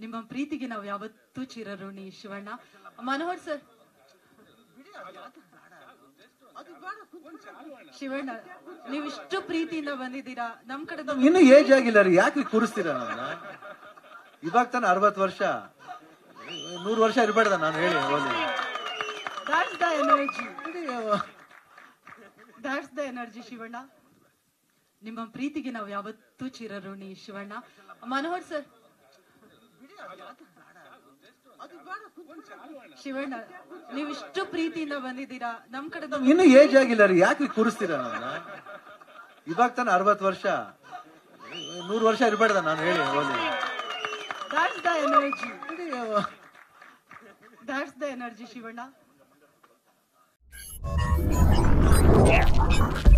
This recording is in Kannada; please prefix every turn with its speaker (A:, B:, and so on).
A: ನಿಮ್ಮ ಪ್ರೀತಿಗೆ ನಾವು ಯಾವತ್ತೂ ಚಿರಋಣಿ ಶಿವಣ್ಣ ಮನೋಹರ್ ಸರ್ ಶಿವಣ್ಣ ನೀವು ಇಷ್ಟು ಪ್ರೀತಿಯಿಂದ ಬಂದಿದ್ದೀರಾ ನಮ್ ಕಡೆ
B: ಇನ್ನು ಏಜ್ ಆಗಿಲ್ಲ ರೀ ಯಾಕೆ ಕೂರಿಸ್ತೀರಾ ನನ್ನ ಇವಾಗ ತಾನೆ ಅರವತ್ತು ವರ್ಷ ನೂರು ವರ್ಷ ಇರ್ಬೇಡ್ದ ನಾನು ಹೇಳಿ ಹೋಗ್ಲಿ
A: that's the energy that's the energy Shivanna ನಿಮ್ಮ ಪ್ರೀತಿಗೆ ನಾವು ಯಾವತ್ತೂ ಚಿರಋಣಿ ಶಿವಣ್ಣ ಮನೋಹರ್ ಸರ್ ಶಿವಣ್ಣ ನೀವು ಇಷ್ಟು ಪ್ರೀತಿಯಿಂದ ಬಂದಿದ್ದೀರಾ ನಮ್ ಕಡೆ
B: ಇನ್ನು ಏಜ್ ಆಗಿಲ್ಲ ರೀ ಯಾಕೆ ಕೂರಿಸ್ತೀರಾ ನನ್ನ ಇವಾಗ ತಾನೆ ಅರವತ್ತು ವರ್ಷ ನೂರು ವರ್ಷ ಇರ್ಬೇಡ್ದ ನಾನು ಹೇಳಿ ಹೋಗ್ಲಿ
A: that's the energy that's the energy Shivanna